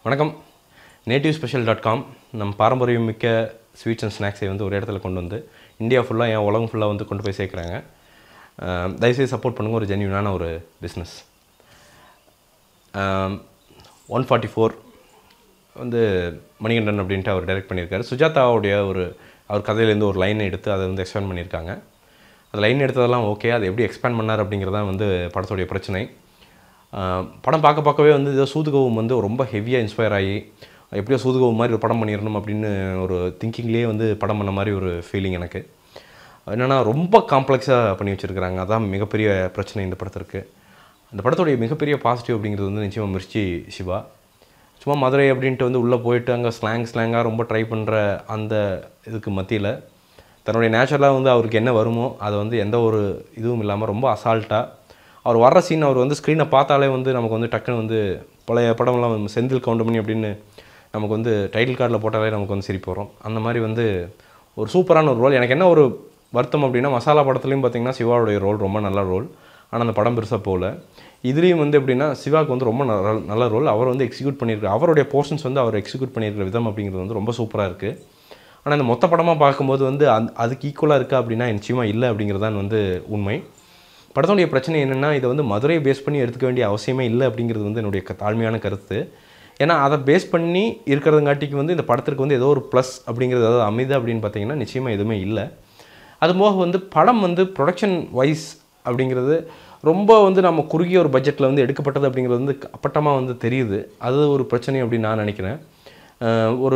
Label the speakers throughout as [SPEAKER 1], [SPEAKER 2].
[SPEAKER 1] வணக்கம் native special dot com நம் பாரம்பரியம் மிக்க ஸ்வீட்ஸ் அண்ட் ஸ்நாக்ஸை வந்து ஒரு இடத்துல கொண்டு வந்து இந்தியா ஃபுல்லாக என் உலகம் ஃபுல்லாக வந்து கொண்டு போய் சேர்க்குறாங்க அஹ் தயவுசெய்து சப்போர்ட் பண்ணுங்க ஒரு ஜென்யூனான ஒரு பிஸ்னஸ் ஒன் ஃபார்ட்டி ஃபோர் வந்து மணிகண்டன் அப்படின்ட்டு அவர் டைரக்ட் பண்ணியிருக்காரு சுஜாதாவுடைய ஒரு அவர் கதையிலேருந்து ஒரு லைனை எடுத்து அதை வந்து எக்ஸ்பேண்ட் பண்ணியிருக்காங்க அந்த லைன் எடுத்ததெல்லாம் ஓகே அதை எப்படி எக்ஸ்பேண்ட் பண்ணார் அப்படிங்கிறது தான் வந்து படத்துடைய பிரச்சனை ஆஹ் படம் பார்க்க பார்க்கவே வந்து ஏதோ சூதுகவும் வந்து ரொம்ப ஹெவியாக இன்ஸ்பயர் ஆகி எப்படியோ சூதுகவும் மாதிரி ஒரு படம் பண்ணிடணும் அப்படின்னு ஒரு திங்கிங்லேயே வந்து படம் பண்ண மாதிரி ஒரு ஃபீலிங் எனக்கு என்னென்னா ரொம்ப காம்ப்ளெக்ஸாக பண்ணி வச்சுருக்கிறாங்க அதான் மிகப்பெரிய பிரச்சனை இந்த படத்திற்கு அந்த படத்துடைய மிகப்பெரிய பாசிட்டிவ் அப்படிங்கிறது வந்து நிச்சயமாக மிர்ச்சி சிவா சும்மா மதுரை அப்படின்ட்டு வந்து உள்ளே போயிட்டு அங்கே ஸ்லாங் ஸ்லாங்காக ரொம்ப ட்ரை பண்ணுற அந்த இதுக்கு மத்தியில் தன்னுடைய நேச்சுரலாக வந்து அவருக்கு என்ன வருமோ அதை வந்து எந்த ஒரு இதுவும் இல்லாமல் ரொம்ப அசால்ட்டாக அவர் வர்ற சீன் அவர் வந்து ஸ்க்ரீனை பார்த்தாலே வந்து நமக்கு வந்து டக்குன்னு வந்து பழைய படம்லாம் வந்து செந்தில் கவுண்டமணி அப்படின்னு நமக்கு வந்து டைட்டில் கார்டில் போட்டாலே நமக்கு வந்து சிரிப்பு வரும் அந்த மாதிரி வந்து ஒரு சூப்பரான ஒரு ரோல் எனக்கு என்ன ஒரு வருத்தம் அப்படின்னா மசாலா படத்துலையும் பார்த்தீங்கன்னா சிவாவுடைய ரோல் ரொம்ப நல்ல ரோல் ஆனால் அந்த படம் பெருசாக போகல இதுலேயும் வந்து எப்படின்னா சிவாவுக்கு வந்து ரொம்ப நல்ல நல்ல ரோல் அவர் வந்து எக்ஸிக்யூட் பண்ணியிருக்காரு அவருடைய போர்ஷன்ஸ் வந்து அவர் எக்ஸிக்யூட் பண்ணியிருக்கிற விதம் அப்படிங்கிறது வந்து ரொம்ப சூப்பராக இருக்குது ஆனால் இந்த மொத்த படமாக பார்க்கும்போது வந்து அந் அதுக்கு ஈக்குவலாக இருக்கா அப்படின்னா நிச்சயமாக இல்லை அப்படிங்கிறது தான் வந்து உண்மை படத்துடைய பிரச்சனை என்னென்னா இதை வந்து மதுரையை பேஸ் பண்ணி எடுத்துக்க வேண்டிய அவசியமே இல்லை அப்படிங்கிறது வந்து என்னுடைய க- தாழ்மையான கருத்து ஏன்னா அதை பேஸ் பண்ணி இருக்கிறதுங்காட்டிக்கு வந்து இந்த படத்திற்கு வந்து ஏதோ ஒரு ப்ளஸ் அப்படிங்கிறது ஏதாவது அமைது அப்படின்னு பார்த்தீங்கன்னா நிச்சயமாக எதுவுமே இல்லை அது போக வந்து படம் வந்து ப்ரொடக்ஷன் வைஸ் அப்படிங்கிறது ரொம்ப வந்து நம்ம குறுகிய ஒரு பட்ஜெட்டில் வந்து எடுக்கப்பட்டது அப்படிங்கிறது வந்து அப்பட்டமாக வந்து தெரியுது அது ஒரு பிரச்சனை அப்படின்னு நான் நினைக்கிறேன் அஹ் ஒரு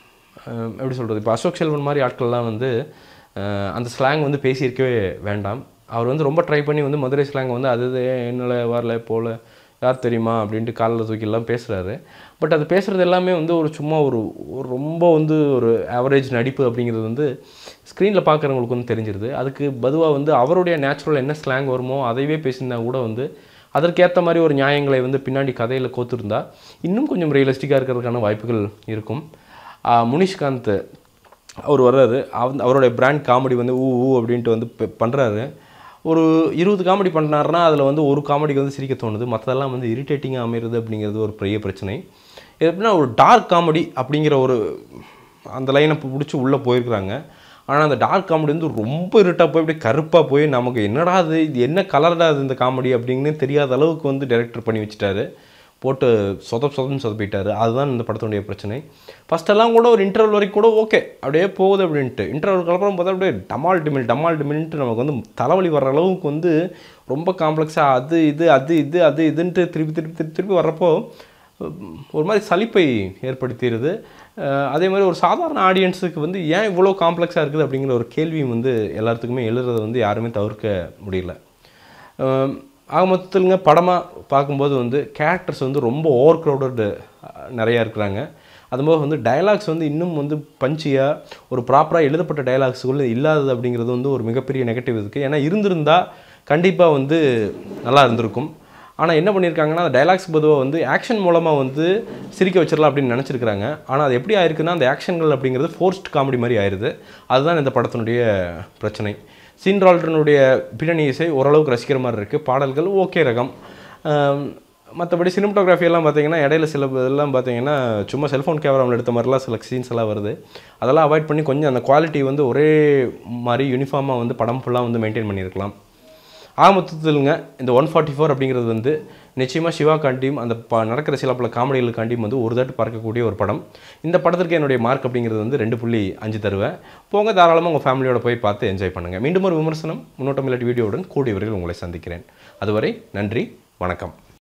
[SPEAKER 1] அஹ் எப்படி சொல்கிறது இப்போ அசோக் செல்வன் மாதிரி ஆட்கள்லாம் வந்து அஹ் அந்த ஸ்லாங் வந்து பேசியிருக்கவே வேண்டாம் அவர் வந்து ரொம்ப ட்ரை பண்ணி வந்து மதுரை ஸ்லாங் வந்து அது இது என்னல வரல போல யார் தெரியுமா அப்படின்ட்டு காலில் தூக்கிலாம் பேசுகிறாரு பட் அது பேசுகிறது எல்லாமே வந்து ஒரு சும்மா ஒரு ஒரு ரொம்ப வந்து ஒரு ஆவரேஜ் நடிப்பு அப்படிங்கிறது வந்து ஸ்க்ரீனில் பார்க்குறவங்களுக்கு வந்து தெரிஞ்சிருது அதுக்கு பதுவாக வந்து அவருடைய நேச்சுரல் என்ன ஸ்லாங் வருமோ அதையவே பேசியிருந்தா கூட வந்து அதற்கேற்ற மாதிரி ஒரு நியாயங்களை வந்து பின்னாடி கதையில் கோத்துருந்தா இன்னும் கொஞ்சம் ரியலிஸ்டிக்காக இருக்கிறதுக்கான வாய்ப்புகள் இருக்கும் ஆஹ் முனிஷ்காந்த் அவர் வர்றாரு அவ- அவருடைய பிராண்ட் காமெடி வந்து ஊ ஊ அப்படின்ட்டு வந்து பண்ணுறாரு ஒரு இருபது காமெடி பண்ணாருன்னா அதில் வந்து ஒரு காமெடிக்கு வந்து சிரிக்க தோணுது மற்றதெல்லாம் வந்து இரிட்டேட்டிங்காக அமைகிறது அப்படிங்கிறது ஒரு பெரிய பிரச்சனை இது எப்படின்னா ஒரு டார்க் காமெடி அப்படிங்கிற ஒரு அந்த லைனை பிடிச்சி உள்ளே போயிருக்கிறாங்க ஆனால் அந்த டார்க் காமெடி வந்து ரொம்ப இருட்டாக போய் அப்படியே கருப்பாக போய் நமக்கு என்னடா அது இது என்ன கலர்டா அது இந்த காமெடி அப்படின்னு தெரியாத அளவுக்கு வந்து டைரக்டர் பண்ணி வச்சுட்டாரு போட்டு சொதப் சொதப்னு சொதப்பிட்டாரு அதுதான் இந்த படத்துடைய பிரச்சனை ஃபஸ்ட்டெல்லாம் கூட ஒரு இன்டர்வல் வரைக்கும் கூட ஓகே அப்படியே போகுது அப்படின்ட்டு இன்டர்வலுக்கு அப்புறம் பார்த்தா அப்படியே டமால் டிமில் டமால் டிமில்ன்ட்டு நமக்கு வந்து தலைவலி வர்ற அளவுக்கு வந்து ரொம்ப காம்ப்ளெக்ஸாக அது இது அது இது அது இதுன்ட்டு திருப்பி திருப்பி திருப்பி திருப்பி வர்றப்போ உம், ஒரு மாதிரி சலிப்பை ஏற்படுத்திடுது அஹ் அதே மாதிரி ஒரு சாதாரண ஆடியன்ஸுக்கு வந்து ஏன் இவ்வளோ காம்ப்ளெக்ஸாக இருக்குது அப்படிங்கிற ஒரு கேள்வியும் வந்து எல்லாத்துக்குமே எழுதுறதை வந்து யாருமே தவிர்க்க முடியல அஹ் ஆக மொத்தத்தில்ங்க படமாக பார்க்கும்போது வந்து கேரக்டர்ஸ் வந்து ரொம்ப ஓவர் க்ரௌடட் நிறையா இருக்கிறாங்க அதுபோக வந்து டயலாக்ஸ் வந்து இன்னும் வந்து பஞ்சியாக ஒரு ப்ராப்பராக எழுதப்பட்ட டயலாக்ஸுக்குள்ள இல்லாதது அப்படிங்கிறது வந்து ஒரு மிகப்பெரிய நெகட்டிவ் இருக்குது ஏன்னா இருந்திருந்தால் கண்டிப்பாக வந்து நல்லா இருந்திருக்கும் ஆனால் என்ன பண்ணியிருக்காங்கன்னா அந்த டைலாக்ஸ் பொதுவாக வந்து ஆக்ஷன் மூலமாக வந்து சிரிக்க வச்சிடலாம் அப்படின்னு நினச்சிருக்கிறாங்க ஆனால் அது எப்படி ஆயிருக்குன்னா அந்த ஆக்ஷன்கள் அப்படிங்கிறது ஃபோர்ஸ்ட் காமெடி மாதிரி ஆயிடுது அதுதான் இந்த படத்தினுடைய பிரச்சனை சீன்ரால்டனுடைய பின்னணி இசை ஓரளவுக்கு ரசிக்கிற மாதிரி இருக்குது பாடல்கள் ஓகே ரகம் மற்றபடி சினிமட்டோகிராஃபி எல்லாம் பார்த்தீங்கன்னா இடையில சில இதெல்லாம் பார்த்தீங்கன்னா சும்மா செல்ஃபோன் கேமராவில் எடுத்த மாதிரிலாம் சில சீன்ஸ் எல்லாம் வருது அதெல்லாம் அவாய்ட் பண்ணி கொஞ்சம் அந்த குவாலிட்டி வந்து ஒரே மாதிரி யூனிஃபார்மாக வந்து படம் ஃபுல்லாக வந்து மெயின்டைன் பண்ணியிருக்கலாம் ஆக மொத்தத்திலுங்க இந்த ஒன் ஃபார்ட்டி ஃபோர் அப்படிங்கிறது வந்து நிச்சயமாக சிவா காண்டியும் அந்த ப நடக்கிற சில பல காமெடிகளுக்காண்டியும் வந்து ஒரு தாட்டு பார்க்கக்கூடிய ஒரு படம் இந்த படத்திற்கு என்னுடைய மார்க் அப்படிங்கிறது வந்து ரெண்டு புள்ளி அஞ்சு தருவேன் போங்க தாராளமாக உங்கள் ஃபேமிலியோட போய் பார்த்து என்ஜாய் பண்ணுங்கள் மீண்டும் ஒரு விமர்சனம் முன்னோட்டம் இல்லாட்டி வீடியோவுடன் கூடிய விரைவில் உங்களை சந்திக்கிறேன் அதுவரை நன்றி வணக்கம்